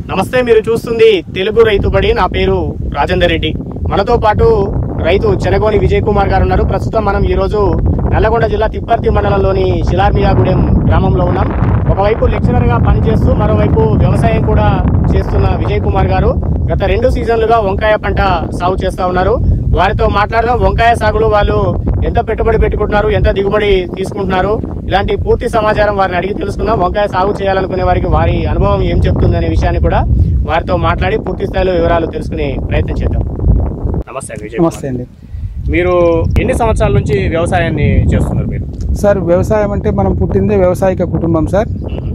నమస్తే మీరు చూస్తుంది తెలుగు రైతు బడి నా పేరు రాజేందర్ రెడ్డి మనతో పాటు రైతు చెనగోని విజయ్ కుమార్ గారు ఉన్నారు ప్రస్తుతం మనం ఈ రోజు నల్లగొండ జిల్లా తిప్పర్తి మండలంలోని శిలార్మియాగూడెం గ్రామంలో ఉన్నాం ఒకవైపు లెక్చరర్ గా పనిచేస్తూ మరోవైపు వ్యవసాయం కూడా చేస్తున్న విజయ్ కుమార్ గారు గత రెండు సీజన్లుగా వంకాయ పంట సాగు చేస్తా ఉన్నారు వారితో మాట్లాడదాం వంకాయ సాగులో వాళ్ళు ఎంత పెట్టుబడి పెట్టుకుంటున్నారు ఎంత దిగుబడి తీసుకుంటున్నారు ఇలాంటి పూర్తి సమాచారం వారిని అడిగి తెలుసుకుందాం వంకాయ సాగు చేయాలనుకునే వారికి వారి అనుభవం ఏం చెప్తుంది అనే విషయాన్ని కూడా వారితో మాట్లాడి పూర్తి స్థాయిలో వివరాలు తెలుసుకునే ప్రయత్నం చేద్దాం నమస్తే అండి విజయ్ నమస్తే అండి మీరు ఎన్ని సంవత్సరాల నుంచి వ్యవసాయాన్ని చేస్తున్నారు మీరు సార్ వ్యవసాయం అంటే మనం పుట్టిందే వ్యవసాయక కుటుంబం సార్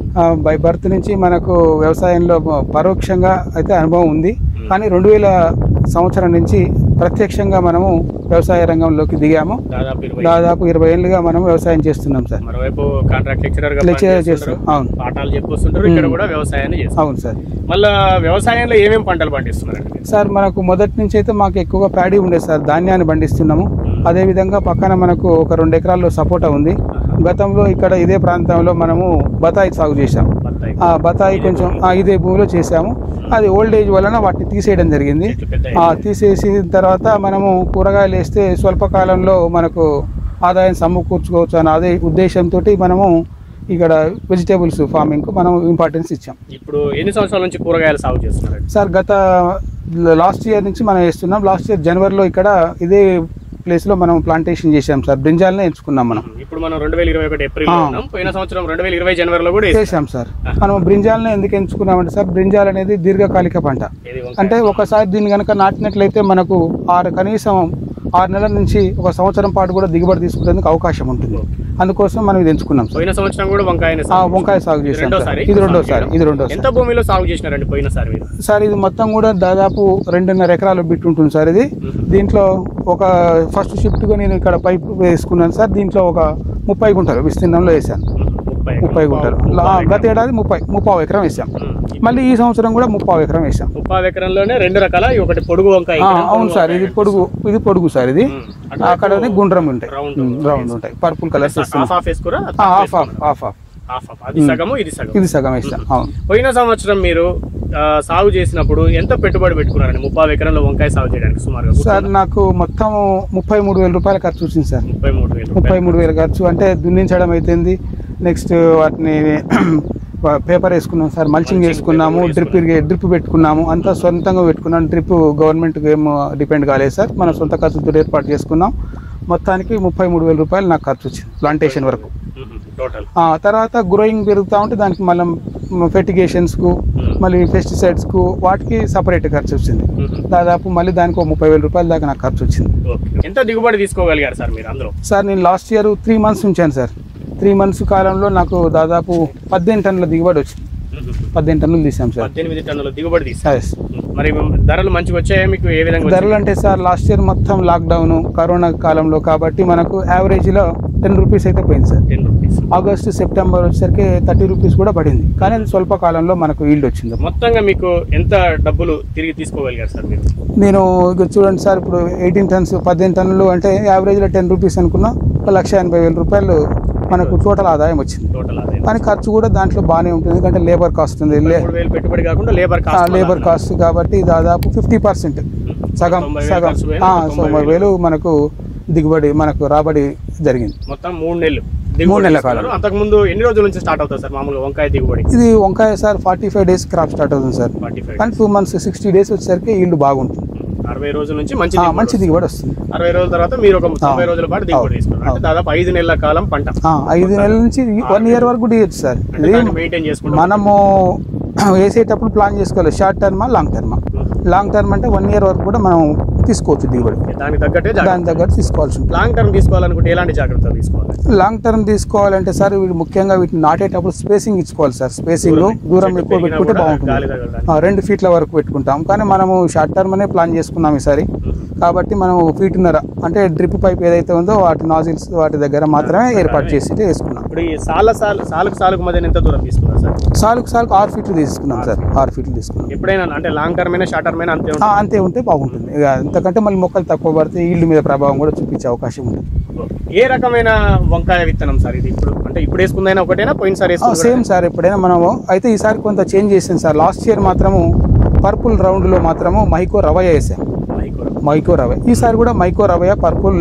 బై బర్త్ నుంచి మనకు వ్యవసాయంలో పరోక్షంగా అయితే అనుభవం ఉంది కానీ రెండు వేల సంవత్సరం నుంచి ప్రత్యక్షంగా మనము వ్యవసాయ రంగంలోకి దిగాము దాదాపు ఇరవై దాదాపు ఇరవై ఏళ్ళుగా మనం వ్యవసాయం చేస్తున్నాం సార్ మరోవైపు కాంట్రాక్ట్ లెక్చరర్ గా లెక్చరర్ పనిచేస్తుంటారు. చేస్తున్నాం అవును పాఠాలు చెప్పొస్తుంటారు ఇక్కడ కూడా వ్యవసాయాన్ని చేస్తారు అవును సార్ మళ్ళా వ్యవసాయంలో ఏమేమి పంటలు పండిస్తున్నారండి మీరు? సార్ మనకు మొదటి నుంచి అయితే మాకు ఎక్కువగా ప్యాడీ ఉండేది సార్ ధాన్యాన్ని పండిస్తున్నాము అదేవిధంగా పక్కన మనకు ఒక రెండు ఎకరాల్లో సపోటా ఉంది గతంలో ఇక్కడ ఇదే ప్రాంతంలో మనము బతాయి సాగు చేశాం బత్తాయి ఆ బతాయి కొంచెం ఆ, ఇదే భూమిలో చేసాము అది ఓల్డ్ ఏజ్ వలన వాటిని తీసేయడం జరిగింది చెట్లు పెద్ద ఆ, తీసేసిన తర్వాత మనము కూరగాయలు వేస్తే స్వల్పకాలంలో మనకు ఆదాయం సమకూర్చుకోవచ్చు అనే అదే ఉద్దేశంతో మనము ఇక్కడ వెజిటేబుల్స్ ఫార్మింగ్కు మనం ఇంపార్టెన్స్ ఇచ్చాం ఇప్పుడు ఎన్ని సంవత్సరాల నుంచి కూరగాయలు సాగు చేస్తున్నారండి సార్ గత లాస్ట్ ఇయర్ నుంచి మనం వేస్తున్నాం లాస్ట్ ఇయర్ జనవరిలో ఇక్కడ ఇదే ప్లేస్లో మనం ప్లాంటేషన్ చేసాం సార్ బ్రింజాల్నే ఎంచుకున్నాం మనం ఇప్పుడు మనం రెండు వేల ఇరవై ఒకటి ఏప్రిల్ ఆ. ఉన్నాం పోయిన సంవత్సరం రెండు వేల ఇరవై జనవరిలో కూడా వేసాం. చేసాం సార్ మనం బ్రింజాల్నే ఎందుకు ఎంచుకున్నామంటే సార్ బ్రింజాల్ అనేది దీర్ఘకాలిక పంట ఇది వంకాయ. అంటే ఒకసారి దీన్ని కనుక నాటినట్లయితే మనకు ఆరు కనీసం ఆరు నెలల నుంచి ఒక సంవత్సరం పాటు కూడా దిగుబడి తీసుకునేందుకు అవకాశం ఉంటుంది అందుకోసం మనం ఇది ఎంచుకున్నాం సార్ పోయిన సంవత్సరం కూడా వంకాయని ఆ సాగు వంకాయ సాగు ఇది చేసాం సార్ రెండోసారి ఇది సాగు రెండోసారి చేయడం? ఇది రెండోసారి ఎంత భూమిలో సాగు చేసినారండి పోయినసారి మీరు సార్ ఇది మొత్తం కూడా దాదాపు రెండున్నర ఎకరాలు బిట్ ఉంటుంది సార్ ఇది దీంట్లో ఒక ఫస్ట్ షిఫ్ట్గా నేను ఇక్కడ పైప్ వేసుకున్నాను సార్ దీంట్లో ఒక ముప్పై గుంటలు విస్తీర్ణంలో వేసాను ముప్పై ముప్పై గుంటలు లా- గత ఏడాది ముప్పై ముప్పావు ఎకరం వేసాం మళ్ళీ ఈ సంవత్సరం కూడా ముప్పావు ఎకరం వేసాం ముప్పై ఎకరంలోనే రెండు రకాల ఈ ఒకటి పొడుగు వంకాయ ఆ, ఇక్కడ అవును సార్ ఇది పొడుగు ఇది పొడుగు సార్ ఇది ఉమ్. అటువైపు అక్కడ గుండ్రం ఉంటాయి రౌండ్ ఉమ్, రౌండ్ ఉంటాయి పర్పుల్ కలర్స్ హాఫ్ ఇస్తున్నాం హాఫ్ వేసుకురా half half half half half half అది సగము ఇది సగం ఇది సగం వేస్తాం అవును పోయిన సంవత్సరం మీరు ఆ, సాగు చేసినప్పుడు ఎంత పెట్టుబడి పెట్టుకున్నారండి ముప్పై ఎకరంలో వంకాయ సాగు చేయడానికి సుమారుగా సార్ నాకు మొత్తం ముప్పై మూడు వేల రూపాయల ఖర్చు వచ్చింది సార్ ముప్పై మూడు వేలు ముప్పై మూడు వేల ఖర్చు అంటే దున్నించడం అయిపోయింది నెక్స్ట్ వాటిని పేపర్ వేసుకున్నాం సార్ మల్చింగ్ వేసుకున్నాము డ్రిప్ డ్రిప్ పెట్టుకున్నాము అంతా సొంతంగా పెట్టుకున్నాం డ్రిప్ గవర్నమెంట్ ఏం డిపెండ్ కాలేదు సార్ మన సొంత ఖర్చుతో ఏర్పాటు చేసుకున్నాం మొత్తానికి ముప్పై మూడు వేల రూపాయలు నాకు ఖర్చు వచ్చింది ప్లాంటేషన్ వరకు టోటల్ ఆ తర్వాత గ్రోయింగ్ పెరుగుతూ ఉంటే దానికి మళ్ళీ ఫెర్టిగేషన్స్కు మళ్ళీ పెస్టిసైడ్స్కు వాటికి సపరేట్ ఖర్చు వచ్చింది దాదాపు మళ్ళీ దానికి ఒక ముప్పై వేల రూపాయల దాకా నాకు ఖర్చు వచ్చింది ఎంత దిగుబడి తీసుకోగలిగారు సార్ మీరు అందులో సార్ నేను లాస్ట్ ఇయర్ త్రీ మంత్స్ ఉంచాను సార్ త్రీ మంత్స్ కాలంలో నాకు దాదాపు పద్దెనిమిది టన్నుల దిగుబడి వచ్చింది పద్దెనిమిది టన్నులు తీసాం సార్ పద్దెనిమిది టన్నుల దిగుబడి తీసారు Yes. మరి ధరలు మంచిగా వచ్చాయా మీకు ఏ విధంగా ధరలు అంటే సార్ లాస్ట్ ఇయర్ మొత్తం లాక్డౌన్ కరోనా కాలంలో కాబట్టి మనకు యావరేజ్లో టెన్ రూపీస్ అయితే పోయింది sir ten rupees August September వచ్చేసరికి థర్టీ రూపీస్ కూడా పడింది కానీ అది స్వల్ప కాలంలో మనకు ఈల్డ్ వచ్చింది మొత్తంగా మీకు ఎంత డబ్బులు తిరిగి తీసుకోగలిగారు సార్ మీరు నేను ఇక చూడండి సార్ ఇప్పుడు ఎయిటీన్ టన్స్ పద్దెనిమిది టన్నులు అంటే యావరేజ్లో టెన్ రూపీస్ అనుకున్నా ఒక లక్ష ఎనభై వేల రూపాయలు మనకు టోటల్ ఆదాయం వచ్చింది టోటల్ ఆదాయం కానీ ఖర్చు కూడా దాంట్లో బాగానే ఉంటుంది ఎందుకంటే లేబర్ కాస్ట్ ఉంది లే- మూడు వేలు పెట్టుబడి కాకుండా లేబర్ ఆ, కాస్ట్ లేబర్ కాస్ట్ కాబట్టి దాదాపు ఫిఫ్టీ పర్సెంట్ సగం తొంభై వేలు సగం ఖర్చు పోయినా ఆ, తొంభై తొంభై వేలు మనకు దిగుబడి మనకు రాబడి జరిగింది మొత్తం మూడు నెలలు మూడు నెలల కాలం. అంతకు ముందు ఎన్ని రోజుల నుంచి స్టార్ట్ అవుతుంది సార్ మామూలుగా వంకాయ దిగుబడి ఇది వంకాయ sir forty five days crop start అవుతుంది సార్ ఫార్టీ ఫైవ్ కానీ టూ మంత్స్ సిక్స్టీ డేస్ వచ్చేసరికి ఈల్డ్ బాగుంటుంది అరవై రోజుల నుంచి మంచి ఆ, దిగుబడి మంచి దిగుబడి వస్తుంది అరవై రోజుల తర్వాత మీరు ఒక తొంభై రోజుల పాటు దిగుబడి అవును. తీసుకున్నారు అంటే దాదాపు ఐదు నెలల కాలం పంట ఆ, ఐదు నెలల నుంచి వన్ ఇయర్ వరకు కూడా ఇవ్వచ్చు సార్ అంటే ఇది దాన్ని మెయింటైన్ చేసుకుంటాం మనము వేసేటప్పుడు ప్లాన్ చేసుకోవాలి షార్ట్ టర్మా లాంగ్ టర్మా లాంగ్ టర్మ్ అంటే వన్ ఇయర్ వరకు కూడా మనం తీసుకోవచ్చు దిగుబడి దానికి తగ్గట్టే జాగ్రత్త దాని దగ్గర తీసుకోవాల్సి ఉంటుంది లాంగ్ టర్మ్ తీసుకోవాలనుకుంటే ఎలాంటి జాగ్రత్తలు తీసుకోవాలి లాంగ్ టర్మ్ తీసుకోవాలంటే సార్ వీడు ముఖ్యంగా వీటిని నాటేటప్పుడు స్పేసింగ్ ఇచ్చుకోవాలి సార్ స్పేసింగ్ దూరం. దూరం చెట్టు ఎక్కువ పెరిగినా పెట్టుకుంటే కూడా గాలి బాగుంటుంది తగలడానికి. ఆ, రెండు ఫీట్ల వరకు పెట్టుకుంటాం కానీ మనము షార్ట్ టర్మ్ అనే ప్లాన్ చేసుకున్నాం ఈసారి కాబట్టి మనం ఫీట్న్నర అంటే డ్రిప్ పైప్ ఏదైతే ఉందో వాటి నాజిల్స్ వాటి దగ్గర మాత్రమే ఏర్పాటు చేసి వేసుకున్నాం ఇప్పుడు ఈ సాల సాల సాలకు సాలకు మధ్య ఎంత దూరం తీసుకున్నారు సార్ సాలుకు సాలుకు ఆరు ఫీట్లు తీసుకున్నాం సార్ ఆరు ఫీట్లు తీసుకున్నాం ఎప్పుడైనా అంటే లాంగ్ టర్మ్ అయినా షార్ట్ టర్మ్ అయినా అంతే ఆ, అంతే ఉంటే బాగుంటుంది ఇక అంతకంటే మళ్ళీ మొక్కలు తక్కువ పడితే ఈల్డ్ మీద ప్రభావం కూడా చూపించే అవకాశం ఉంటుంది ఏ రకమైన వంకాయ విత్తనం సార్ ఇది ఇప్పుడు అంటే ఇప్పుడు వేసుకుందైనా ఒకటేనా పోయినసారి వేసుకుంది సేమ్ సార్ ఎప్పుడైనా మనము అయితే ఈసారి కొంత చేంజ్ చేసాం సార్ లాస్ట్ ఇయర్ మాత్రము పర్పుల్ రౌండ్లో మాత్రము మైకో రవయ వేసాం కూడా మైక్రో. మైకో రవయ ఈసారి కూడా మైకో రవయ పర్పుల్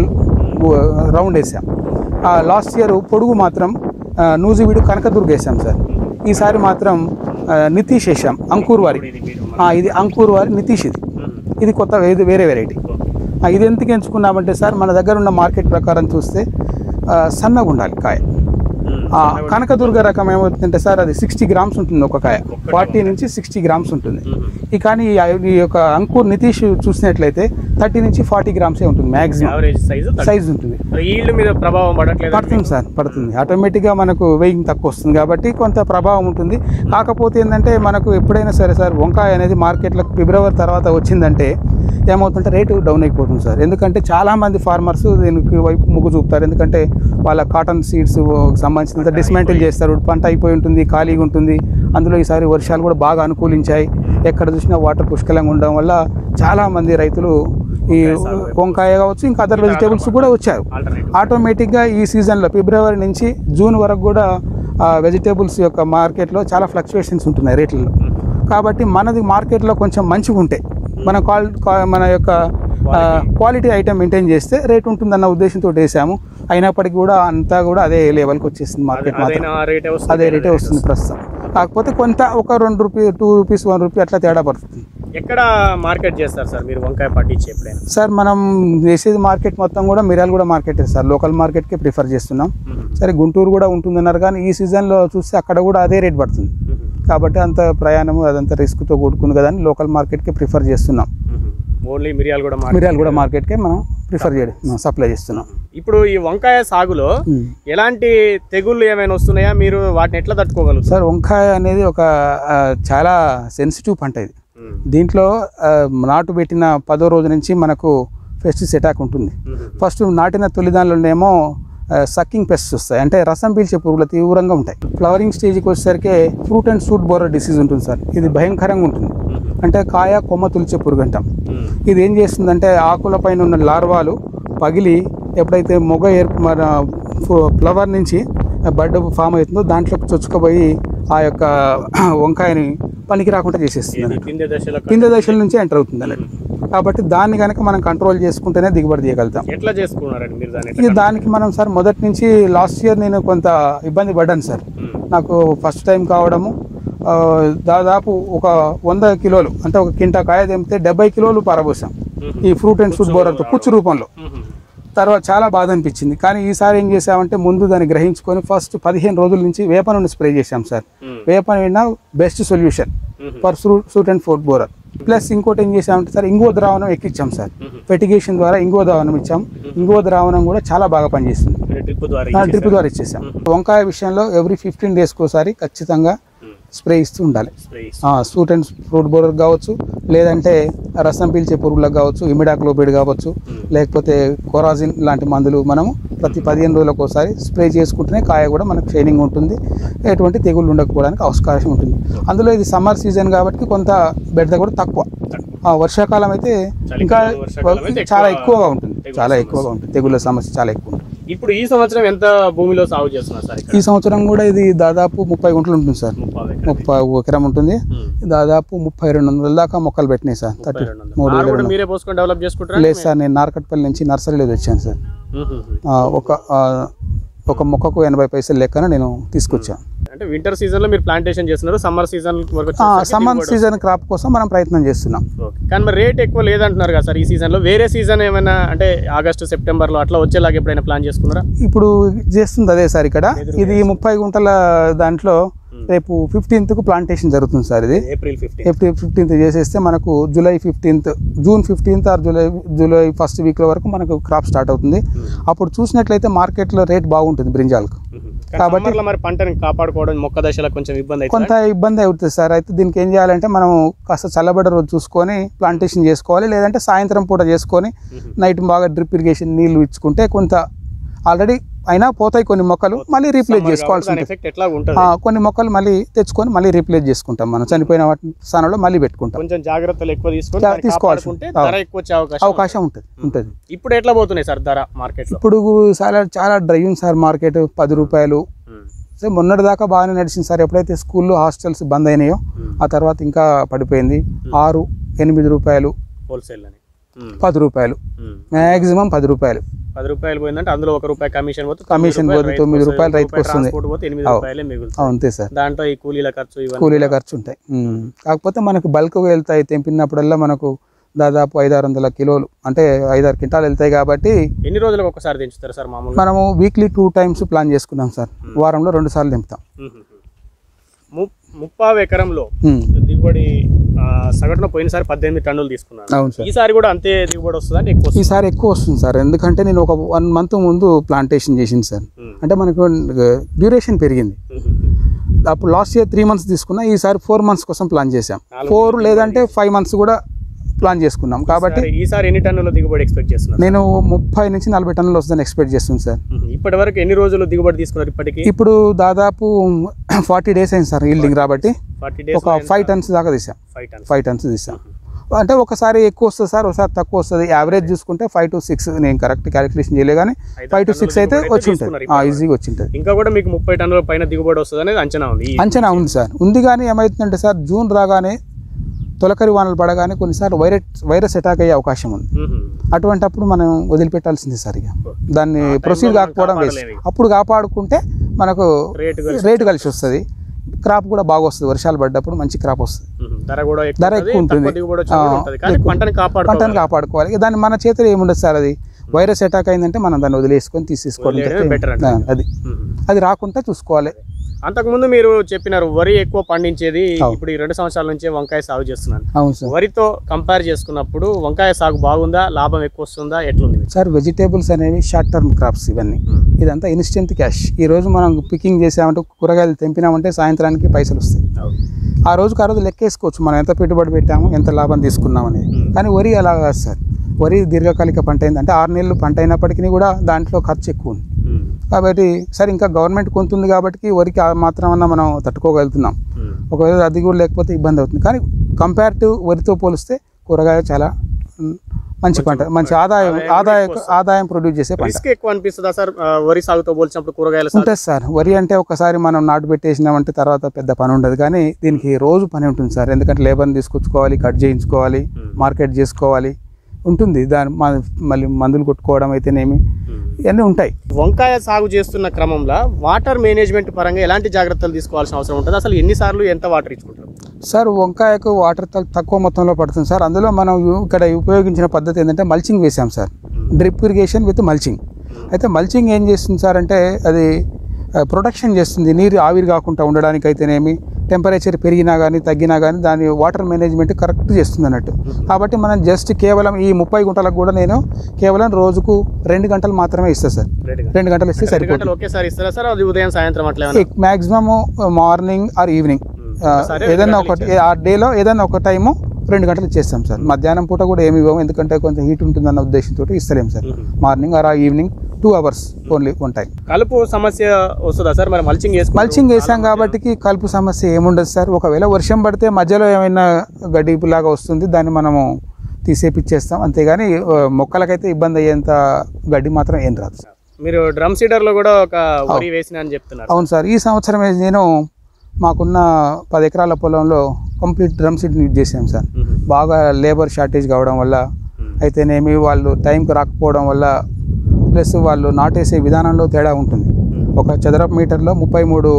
రౌండ్ వేసాం లాస్ట్ ఇయర్ పొడుగు మాత్రం ఆ, నూజివీడు కనకదుర్గ వేసాం సార్ ఈసారి మాత్రం ఆ, నితీష్ వేసాం అంకూర్ వారి ఇది మీరు ఆ, ఇది అంకూర్ వారి నితీష్ ఇది మ్మ్. ఇది కొత్త ఇది వేరే వెరైటీ ఆ, ఇది ఎందుకు ఎంచుకున్నామంటే సార్ మన దగ్గర ఉన్న మార్కెట్ ప్రకారం చూస్తే ఆ, సన్నగా ఉండాలి కాయ మ్మ్. ఆ, కనకదుర్గ రకం ఏమవుతుందంటే సార్ అది సిక్స్టీ గ్రామ్స్ ఉంటుంది ఒక కాయ ఫార్టీ నుంచి సిక్స్టీ గ్రామ్స్ ఉంటుంది మ్మ్. ఈ కానీ ఈ- ఈ యొక్క అంకూర్ నితీష్ చూసినట్లయితే థర్టీ నుంచి ఫార్టీ గ్రామ్సే ఉంటుంది మ్యాక్సిమం యావరేజ్ సైజు సైజ్ ఉంటుంది ఈల్డ్ మీద ప్రభావం పడట్లేదు పడుతుంది సార్ పడుతుంది ఆటోమేటిక్గా మనకు వెయింగ్ తక్కువ వస్తుంది కాబట్టి కొంత ప్రభావం ఉంటుంది కాకపోతే ఏంటంటే మనకు ఎప్పుడైనా సరే సార్ వంకాయ అనేది మార్కెట్లో ఫిబ్రవరి తర్వాత వచ్చిందంటే ఏమవుతుంటే రేటు డౌన్ అయిపోతుంది సార్ ఎందుకంటే చాలామంది ఫార్మర్స్ దీనికి వైపు మొగ్గు చూపుతారు ఎందుకంటే వాళ్ళ కాటన్ సీడ్స్ సంబంధించినంత డిస్మాంటిల్ చేస్తారు పంట అయిపోయి ఉంటుంది ఖాళీగా ఉంటుంది అందులో ఈసారి వర్షాలు కూడా బాగా అనుకూలించాయి ఎక్కడ చూసినా వాటర్ పుష్కలంగా ఉండడం వల్ల చాలామంది రైతులు ఈ వంకాయ కావచ్చు ఇంకా అదర్ వెజిటేబుల్స్ కూడా వచ్చారు ఆల్టర్నేటివ్ ఆటోమేటిక్గా ఈ సీజన్లో ఫిబ్రవరి నుంచి జూన్ వరకు కూడా వెజిటేబుల్స్ యొక్క మార్కెట్లో చాలా ఫ్లక్చువేషన్స్ ఉంటున్నాయి రేట్లలో కాబట్టి మనది మార్కెట్లో కొంచెం మంచిగా ఉంటాయి మన క్వాల్ క్వా- మన యొక్క క్వాలిటీ ఐటమ్ మెయింటైన్ చేస్తే రేట్ ఉంటుందన్న ఉద్దేశంతో వేసాము అయినప్పటికీ కూడా అంతా కూడా అదే లెవెల్కి వచ్చేసింది మార్కెట్ మాత్రం అదైనా రేటే వస్తుంది అదే రేటే వస్తుంది ప్రస్తుతం కాకపోతే కొంత ఒక రెండు rupee two rupees one rupee అట్లా తేడా పడుతుంది ఎక్కడ మార్కెట్ చేస్తారు సార్ మీరు వంకాయ పట్టించి ఎప్పుడైనా సార్ మనం వేసేది మార్కెట్ మొత్తం కూడా మిరాలు కూడా మార్కెట్ సార్ లోకల్ మార్కెట్కే ప్రిఫర్ చేస్తున్నాం మ్మ్. సరే గుంటూరు కూడా ఉంటుందన్నారు కానీ ఈ సీజన్లో చూస్తే అక్కడ కూడా అదే రేట్ పడుతుంది మ్మ్. కాబట్టి అంత ప్రయాణం అదంతా రిస్క్తో కూడుకుంది కదా అని లోకల్ మార్కెట్కే ప్రిఫర్ చేస్తున్నాం మ్మ్. ఓన్లీ మిరియాలు కూడా మార్కెట్ మిరియాలు కూడా మార్కెట్కే మనం ప్రిఫర్ చేయడం సప్లై చేస్తున్నాం ఇప్పుడు ఈ వంకాయ సాగులో మ్మ్. ఎలాంటి తెగుళ్ళు ఏమైనా వస్తున్నాయా మీరు వాటిని ఎట్లా తట్టుకోగలుగుతారు సార్ వంకాయ అనేది ఒక ఆ, చాలా సెన్సిటివ్ పంట ఇది మ్మ్. దీంట్లో ఆ, నాటు పెట్టిన పదో రోజు నుంచి మనకు పెస్టిస్ అటాక్ ఉంటుంది మ్మ్. ఫస్ట్ నాటిన తొలిదానిలోనేమో సక్కింగ్ పెస్ట్స్ వస్తాయి అంటే రసం పీల్చే పురుగులు తీవ్రంగా ఉంటాయి ఫ్లవరింగ్ స్టేజ్కి వచ్చేసరికి fruit and shoot borer disease ఉంటుంది సార్ ఇది భయంకరంగా ఉంటుంది అంటే కాయ కొమ్మ తులిచే పురుగు అంటాం మ్మ్. ఇది ఏం చేస్తుందంటే ఆకుల పైన ఉన్న లార్వాలు పగిలి ఎప్పుడైతే మొగ ఏర్ప మన ఫు- ఫ్లవర్ నుంచి బడ్ ఫామ్ అవుతుందో దాంట్లోకి చొచ్చుకుపోయి ఆ యొక్క వంకాయని పనికి రాకుండా చేసేస్తుంది ఇది పిందె దశలో కింద దశల నుంచి ఎంటర్ అవుతుంది అన్నట్టు కాబట్టి దాన్ని కనుక మనం కంట్రోల్ చేసుకుంటేనే దిగుబడి తీయగలుగుతాం ఎట్లా చేసుకున్నారండి మీరు దాన్ని ఇది దానికి మనం సార్ మొదటి నుంచి లాస్ట్ ఇయర్ నేను కొంత ఇబ్బంది పడ్డాను సార్ మ్మ్. నాకు ఫస్ట్ టైం కావడము ఆ, దాదాపు ఒక వంద కిలోలు అంటే ఒక కింటా కాయ తెంపితే డెబ్బై కిలోలు పారబోసాం మ్మ్. ఈ ఫ్రూట్ అండ్ ఫ్రూట్ బోరర్తో పుచ్చు రూపంలో మ్మ్. తర్వాత చాలా బాధ అనిపించింది కానీ ఈసారి ఏం చేసామంటే ముందు దాన్ని గ్రహించుకొని ఫస్ట్ పదిహేను రోజుల నుంచి వేప నూనె స్ప్రే చేశాం సార్ మ్మ్. వేప నూనె best solution hmm. For fruit fruit and fruit borer plus ఇంకోటి ఏం చేసామంటే సార్ ఇంగువ ద్రావణం ఎక్కించాం సార్ మ్మ్. ఫెటిగేషన్ ద్వారా ఇంగువ ద్రావణం ఇచ్చాం ఇంగువ ద్రావణం కూడా చాలా బాగా పనిచేస్తుంది మీరు డ్రిప్ ద్వారా డ్రిప్ ఇచ్చేసారు. ద్వారా ఇచ్చేసాం వంకాయ విషయంలో ఎవ్రీ ఫిఫ్టీన్ డేస్కి ఒకసారి ఖచ్చితంగా మ్మ్. స్ప్రే ఇస్తూ ఉండాలి spray shoot and fruit borer కావచ్చు లేదంటే రసం పీల్చే పురుగులకు కావచ్చు ఇమిడాక్లోబిడ్ కావచ్చు లేకపోతే కొరాజిన్ లాంటి మందులు మనము ప్రతి పదిహేను రోజులకు ఒకసారి స్ప్రే చేసుకుంటేనే కాయ కూడా మనకు షైనింగ్ ఉంటుంది ఎటువంటి తెగుళ్ళు ఉండకపోవడానికి అవకాశం ఉంటుంది అందులో ఇది సమ్మర్ సీజన్ కాబట్టి కొంత బెడద కూడా తక్కువ ఆ, వర్షాకాలం అయితే ఇంకా చలికాలం, వర్షాకాలం అయితే చాలా ఎక్కువ ఎక్కువగా ఉంటుంది తెగుళ్ళ చాలా సమస్య. ఎక్కువగా ఉంటుంది తెగుళ్ళ సమస్య చాలా ఎక్కువ ఉంటుంది ఇప్పుడు ఈ సంవత్సరం ఎంత భూమిలో సాగు చేస్తున్నారు సార్ ఇక్కడ ఈ సంవత్సరం కూడా ఇది దాదాపు ముప్పై గుంటలు ఉంటుంది సార్ ముప్పై ఎకరాలు. ముప్పై ఎకరం ఉంటుంది మ్మ్. దాదాపు ముప్పై రెండు వందల దాకా మొక్కలు పెట్టినాయి సార్ థర్టీ రెండు వందలు. మూడు నారు వేల కూడా రెండు మీరే పోసుకొని డెవలప్ చేసుకుంటారా లేదు సార్ నేను నార్కట్పల్లి నుంచి నర్సరీలో తెచ్చాను సార్ ఆ, ఒక ఆ, ఒక మొక్కకు ఎనభై పైసలు లెక్కన నేను తీసుకొచ్చాను అంటే వింటర్ సీజన్ లో మీరు ప్లాంటేషన్ చేస్తున్నారు సమ్మర్ సీజన్ వరకు వచ్చేసరికి సమ్మర్ దిగుబడి సీజన్ క్రాప్ కోసం మనం ప్రయత్నం చేస్తున్నాం వస్తుంది. ఓకే. కానీ మరి రేట్ ఎక్కువ లేదంటున్నారు కదా సార్ ఈ సీజన్ లో వేరే సీజన్ ఏమైనా అంటే ఆగస్టు సెప్టెంబర్ లో అట్లా వచ్చేలాగా ఎప్పుడైనా ప్లాన్ చేసుకున్నారా ఇప్పుడు చేస్తుంది అదే సార్ ఇక్కడ ఇది ముప్పై గుంటల దాంట్లో రేపు ఫిఫ్టీన్త్కు ప్లాంటేషన్ జరుగుతుంది సార్ ఇది ఏప్రిల్ ఫిఫ్టీన్ ఏప్రిల్ ఫిఫ్టీన్త్ చేసేస్తే మనకు July fifteenth June fifteenth or July July first వీక్లో వరకు మనకు క్రాప్ స్టార్ట్ అవుతుంది అప్పుడు చూసినట్లయితే మార్కెట్లో రేట్ బాగుంటుంది బ్రింజాల్కు కాబట్టి- సమ్మర్ లో మరి పంటని కాపాడుకోవడం మొక్క దశలో కొంచెం ఇబ్బంది అవుతుంది కొంత ఇబ్బంది అవుతుంది సార్ అయితే దీనికి ఏం చేయాలంటే మనం కాస్త చల్లబడ్డ రోజు చూసుకొని ప్లాంటేషన్ చేసుకోవాలి లేదంటే సాయంత్రం పూట చేసుకొని నైట్ బాగా డ్రిప్ ఇరిగేషన్ నీళ్లు ఇచ్చుకుంటే కొంత ఆల్రెడీ అయినా పోతాయి కొన్ని మొక్కలు మళ్ళీ రీప్లేస్ Summer చేసుకోవాల్సి కాబట్టి దాని ఉంటుంది ఎఫెక్ట్ ఎట్లా ఉంటుంది ఆ, కొన్ని మొక్కలు మళ్ళీ తెచ్చుకొని మళ్ళీ రీప్లేస్ చేసుకుంటాం మనం చనిపోయిన వాటి స్థానంలో మళ్ళీ పెట్టుకుంటాం కొంచెం జాగ్రత్తలు ఎక్కువ తీసుకొని జా- దాన్ని తీసుకోవాల్సి కాపాడుకుంటే ఉంటుంది. ధర ఎక్కువ వచ్చే అవకాశం అవకాశం ఉంటుంది ఉంటుంది ఉంది. ఇప్పుడు ఎట్లా పోతున్నాయి సార్ ధర మార్కెట్ లో ఇప్పుడు చాలా చాలా డ్రై ఉంది సార్ మార్కెట్ పది రూపాయలు సో మొన్నటి దాకా బాగానే నడిచింది సార్ ఎప్పుడైతే స్కూల్లో హాస్టల్స్ బంద్ అయినాయో ఆ తర్వాత ఇంకా పడిపోయింది ఆరు ఎనిమిది రూపాయలు హోల్సేల్ అని ఉమ్. పది రూపాయలు ఉమ్. మ్యాక్సిమం పది రూపాయలు పది రూపాయలు పోయిందంటే అందులో ఒక రూపాయి కమిషన్ పోతే కమిషన్ తొమ్మిది పోతే తొమ్మిది రూపాయలు రైతుకు రూపాయి వస్తుంది. ట్రాన్స్పోర్ట్ పోతే ఎనిమిది అవు. రూపాయలే మిగులుతుంది ఆ, అంతే సార్ దాంట్లో ఈ కూలీల ఖర్చు ఇవన్నీ కూలీల ఖర్చు ఉంటాయి ఉమ్. కాకపోతే మనకు బల్క్గా వెళ్తాయి తెంపినప్పుడల్లా మనకు దాదాపు ఐదారు వందల కిలోలు అంటే ఐదారు క్వింటాలు వెళ్తాయి కాబట్టి ఎన్ని రోజులకు ఒకసారి దించుతారు సార్ మామూలుగా మనము వీక్లీ టూ టైమ్స్ ప్లాన్ చేసుకున్నాం సార్ వారంలో రెండు సార్లు దింపుతాం ఉమ్. ము- ముప్పావు ఎకరంలో ఉమ్. దిగుబడి ఆ, సగటున పోయినసారి పద్దెనిమిది టన్నులు తీసుకున్నాను అవును సార్ ఈసారి కూడా అంతే దిగుబడి వస్తుందా అంటే ఎక్కువ వస్తుందా? ఈసారి ఎక్కువ వస్తుంది సార్ ఎందుకంటే నేను ఒక వన్ మంత్ ముందు ప్లాంటేషన్ చేసింది సార్ ఉమ్. అంటే మనకు డ్యూరేషన్ పెరిగింది ఉమ్. అప్పుడు లాస్ట్ ఇయర్ త్రీ మంత్స్ తీసుకున్నా ఈసారి ఫోర్ మంత్స్ కోసం ప్లాన్ చేసాం నాలుగు ఫోర్ లేదంటే ఫైవ్ మంత్స్ కూడా ప్లాన్ చేసుకున్నాం కాబట్టి ఈసారి- ఈసారి ఎన్ని టన్నుల దిగుబడి ఎక్స్పెక్ట్ చేస్తున్నారు నేను ముప్పై నుంచి నలభై టన్నులు వస్తుందని ఎక్స్పెక్ట్ చేస్తుంది సార్ ఉమ్. ఇప్పటి వరకు ఎన్ని రోజులు దిగుబడి తీసుకున్నారు ఇప్పటికి ఇప్పుడు దాదాపు ఫార్టీ డేస్ అయింది సార్ ఈల్డింగ్ రాబట్టి ఫార్టీ డేస్ ఒక ఫైవ్ టన్స్ దాకా తీసాం ఫైవ్ టన్స్ ఫైవ్ టన్స్ తీసాం అంటే ఒకసారి ఎక్కువ వస్తుంది సార్ ఒకసారి తక్కువ వస్తుంది యావరేజ్ చూసుకుంటే ఫైవ్ టు సిక్స్ నేను కరెక్ట్ క్యాలిక్యులేషన్ చేయలే కానీ ఫైవ్ టు సిక్స్ అయితే వచ్చి ఉంటుంది ఈజీగా వచ్చి ఉంటుంది ఇంకా కూడా మీకు ముప్పై టన్నుల పైన దిగుబడి వస్తుంది అనేది అంచనా ఉంది ఈ- అంచనా ఉంది సార్ ఉంది కానీ ఏమవుతుందంటే సార్ జూన్ రాగానే తొలకరి వానలు పడగానే కొన్నిసార్లు వైరస్ వైరస్ అటాక్ అయ్యే అవకాశం ఉంది ఉమ్. అటువంటప్పుడు మనం వదిలిపెట్టాల్సింది సార్ ఇక దాన్ని ఆ ప్రొసీడ్ టైంలో కాకపోవడం మనం వేస్ట్ కాపాడలేము. అప్పుడు కాపాడుకుంటే మనకు రేటు కలిసి రేటు కలిసి వస్తుంది క్రాప్ కూడా బాగా వస్తుంది వర్షాలు పడ్డప్పుడు మంచి క్రాప్ వస్తుంది ఉమ్. ధర కూడా ఎక్కువ ధర ఉంటుంది, ఎక్కువ ఉంటుంది. తక్కువ దిగుబడి వచ్చేది కూడా ఆ, ఉంటుంది కానీ ఎక్కువ. పంటని కాపాడుకోవాలి పంటను కాపాడుకోవాలి ఇక దాన్ని మన చేతిలో ఏముండదు సార్ అది వైరస్ అటాక్ అయిందంటే మనం దాన్ని వదిలేసుకొని తీసేసుకోవడం వదిలేయడమే తప్ప- better అంటారు. ఆ, అది ఉమ్. అది రాకుండా చూసుకోవాలి అంతకుముందు మీరు చెప్పినారు వరి ఎక్కువ పండించేది అవును. ఇప్పుడు ఈ రెండు సంవత్సరాల నుంచే వంకాయ సాగు చేస్తున్నాను అవును సార్ వరితో కంపేర్ చేసుకున్నప్పుడు వంకాయ సాగు బాగుందా లాభం ఎక్కువ వస్తుందా ఎట్లుంది మీకు? సార్ వెజిటేబుల్స్ అనేవి షార్ట్ టర్మ్ క్రాప్స్ ఇవన్నీ ఉమ్. ఇదంతా ఇన్స్టెంట్ క్యాష్ ఈ రోజు మనం పికింగ్ చేసామంటే కూరగాయలు తెంపినామంటే సాయంత్రానికి పైసలు వస్తాయి అవును. ఆ రోజుకి ఆ రోజు లెక్కేసుకోవచ్చు మనం ఎంత పెట్టుబడి పెట్టాము ఎంత లాభం తీసుకున్నాం అనేది Hmm. కానీ వరి అలా కాదు సార్ వరి దీర్ఘకాలిక పంట ఏంటంటే ఆరు నెలలు పంట అయినప్పటికీ కూడా దాంట్లో ఖర్చు ఎక్కువ ఉంది ఉమ్. కాబట్టి సరే ఇంకా గవర్నమెంట్ కొంతుంది కాబట్టి వరికి ఆ మాత్రం అన్న మనం తట్టుకోగలుగుతున్నాం ఉమ్. ఒకవేళ అది కూడా లేకపోతే ఇబ్బంది అవుతుంది కానీ కంపేర్ టు వరితో పోలిస్తే కూరగాయ చాలా మ్, మంచి పంట మంచి ఆదాయం ఆదాయం ఆదాయం ఎక్కువ ఆదాయం ప్రొడ్యూస్ చేసే పంట రిస్క్ ఎక్కువ అనిపిస్తుందా సార్ ఆ, వరి సాగుతో పోల్చినప్పుడు కూరగాయల సాగు ఉంటుంది సార్ వరి అంటే ఒకసారి మనం నాటు పెట్టేసినామంటే తర్వాత పెద్ద పని ఉండదు కానీ దీనికి రోజు పని ఉంటుంది సార్ ఎందుకంటే లేబర్ని తీసుకొచ్చుకోవాలి కట్ చేయించుకోవాలి Hmm. మార్కెట్ చేసుకోవాలి ఉంటుంది దాని మ- మళ్ళీ మందులు కొట్టుకోవడం అయితేనేమి ఉమ్. ఇవన్నీ ఉంటాయి వంకాయ సాగు చేస్తున్న క్రమంలో వాటర్ మేనేజ్మెంట్ పరంగా ఎలాంటి జాగ్రత్తలు తీసుకోవాల్సిన అవసరం ఉంటుంది అసలు ఎన్నిసార్లు ఎంత వాటర్ ఇచ్చుకుంటారు సార్ వంకాయకు వాటర్ త- తక్కువ మొత్తంలో పడుతుంది సార్ అందులో మనం యు- ఇక్కడ ఉపయోగించిన పద్ధతి ఏంటంటే మల్చింగ్ వేసాం sir drip irrigation with mulching అయితే మల్చింగ్ ఏం చేస్తుంది సార్ అంటే అది ప్రొటెక్షన్ చేస్తుంది నీరు ఆవిరి కాకుండా ఉండడానికి అయితేనేమి టెంపరేచర్ పెరిగినా కానీ తగ్గినా కానీ దాని వాటర్ మేనేజ్మెంట్ కరెక్ట్ చేస్తుంది అన్నట్టు కాబట్టి మనం జస్ట్ కేవలం ఈ ముప్పై గుంటలకు కూడా నేను కేవలం రోజుకు రెండు గంటలు మాత్రమే ఇస్తాను సార్ రెండు రెండు గంటలు ఇస్తే రెండు సరిపోతుంది గంటలు ఒకేసారి ఇస్తారా సార్ అది ఉదయం సాయంత్రం అట్లా ఏమైనా? మ్యాక్సిమమ్ మార్నింగ్ ఆర్ ఈవినింగ్ ఉమ్. ఒకసారి రెండు ఏదైనా గంటలు ఒకటి ఆ డేలో ఏదైనా ఒక టైము రెండు గంటలు ఇచ్చేస్తాం సార్ మధ్యాహ్నం పూట కూడా ఏమి ఇవ్వము ఎందుకంటే కొంచెం హీట్ ఉంటుందన్న ఉద్దేశంతో ఇస్తలేం సార్ ఉమ్. Morning or evening two hours only one time కలుపు సమస్య వస్తుందా సార్ మరి మల్చింగ్ చేసుకుంటారు మల్చింగ్ వేసాం కాబట్టి కలుపు సమస్య ఏముండదు సార్ ఒకవేళ వర్షం పడితే మధ్యలో ఏమైనా గడ్డిపులాగా వస్తుంది దాన్ని మనము తీసేపిచ్చేస్తాం అంతేగాని ఆ, మొక్కలకైతే ఇబ్బంది అయ్యేంత గడ్డి మాత్రం ఏం రాదు సార్ మీరు డ్రమ్ సీడర్ లో కూడా ఒక వరి వేసిన అని చెప్తున్నారు అవును సార్ ఈ సంవత్సరం నేను మాకున్న పది ఎకరాల పొలంలో కంప్లీట్ డ్రమ్ సీట్ యూజ్ చేసాం సార్ ఉమ్. బాగా లేబర్ షార్టేజ్ కావడం వల్ల ఉమ్. అయితేనేమి వాళ్ళు టైంకి రాకపోవడం వల్ల ప్లస్ వాళ్ళు నాటేసే విధానంలో తేడా ఉంటుంది ఉమ్. ఒక చదరపు మీటర్లో ముప్పై మూడు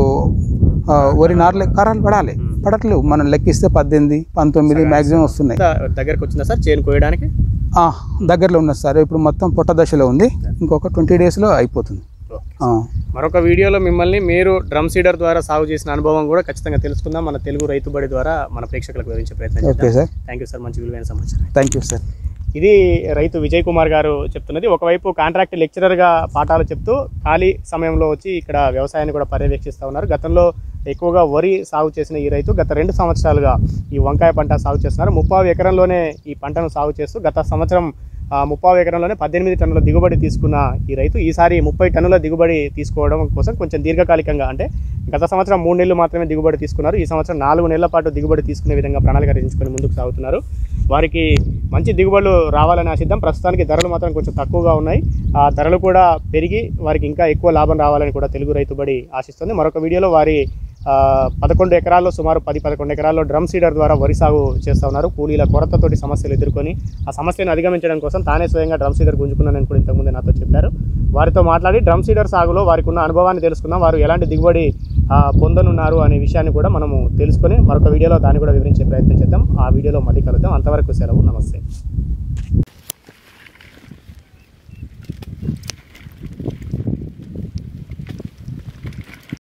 ఆ, వరి నార్లు కర్రలు పడాలి పడట్లేవు మనం లెక్కిస్తే పద్దెనిమిది పంతొమ్మిది మ్యాక్సిమం వస్తున్నాయి ఎంత దగ్గరకు వచ్చిందా సార్ చేను కోయడానికి ఆ, దగ్గరలో ఉన్నది సార్ ఇప్పుడు మొత్తం పొట్ట దశలో ఉంది ఇంకొక ట్వంటీ డేస్లో అయిపోతుంది ఆ, మరొక వీడియోలో మిమ్మల్ని మీరు డ్రమ్ సీడర్ ద్వారా సాగు చేసిన అనుభవం కూడా ఖచ్చితంగా తెలుసుకుందాం మన తెలుగు రైతుబడి ద్వారా మన ప్రేక్షకులకు వివరించే ప్రయత్నం ఓకే చేద్దాం సార్ థ్యాంక్ యూ సార్ మంచి విలువైన సమాచారం థ్యాంక్ యూ సార్ ఇది రైతు విజయ్ కుమార్ గారు చెప్తున్నది ఒకవైపు కాంట్రాక్ట్ లెక్చరర్గా పాఠాలు చెప్తూ ఖాళీ సమయంలో వచ్చి ఇక్కడ వ్యవసాయాన్ని కూడా పర్యవేక్షిస్తూ ఉన్నారు గతంలో ఎక్కువగా వరి సాగు చేసిన ఈ రైతు గత రెండు సంవత్సరాలుగా ఈ వంకాయ పంట సాగు చేస్తున్నారు ముప్పావు ఎకరంలోనే ఈ పంటను సాగు చేస్తూ గత సంవత్సరం ఆ, ముప్పావు ఎకరంలోనే పద్దెనిమిది టన్నుల దిగుబడి తీసుకున్న ఈ రైతు ఈసారి ముప్పై టన్నుల దిగుబడి తీసుకోవడం కోసం కొంచెం దీర్ఘకాలికంగా అంటే గత సంవత్సరం మూడు నెలలు మాత్రమే దిగుబడి తీసుకున్నారు ఈ సంవత్సరం నాలుగు నెలల పాటు దిగుబడి తీసుకునే విధంగా ప్రణాళిక రచించుకొని ముందుకు సాగుతున్నారు వారికి మంచి దిగుబడులు రావాలని ఆశిద్దాం ప్రస్తుతానికి ధరలు మాత్రం కొంచెం తక్కువగా ఉన్నాయి ఆ ధరలు కూడా పెరిగి వారికి ఇంకా ఎక్కువ లాభం రావాలని కూడా తెలుగు రైతుబడి ఆశిస్తుంది మరొక వీడియోలో వారి ఆ, పదకొండు ఎకరాల్లో సుమారు పది పదకొండు ఎకరాల్లో డ్రమ్ సీడర్ ద్వారా వరి సాగు చేస్తూ ఉన్నారు కూలీల కొరతతోటి సమస్యలు ఎదుర్కొని ఆ సమస్యను అధిగమించడం కోసం తానే స్వయంగా డ్రమ్ సీడర్ గుంజుకున్నానని కూడా ఇంతకుముందే నాతో చెప్పారు వారితో మాట్లాడి డ్రమ్ సీడర్ సాగులో వారికి ఉన్న అనుభవాన్ని తెలుసుకుందాం వారు ఎలాంటి దిగుబడి ఆ, పొందనున్నారు అనే విషయాన్ని కూడా మనము తెలుసుకొని మరొక వీడియోలో దాన్ని కూడా వివరించే ప్రయత్నం చేద్దాం ఆ వీడియోలో మళ్ళీ కలుద్దాం అంతవరకు సెలవు నమస్తే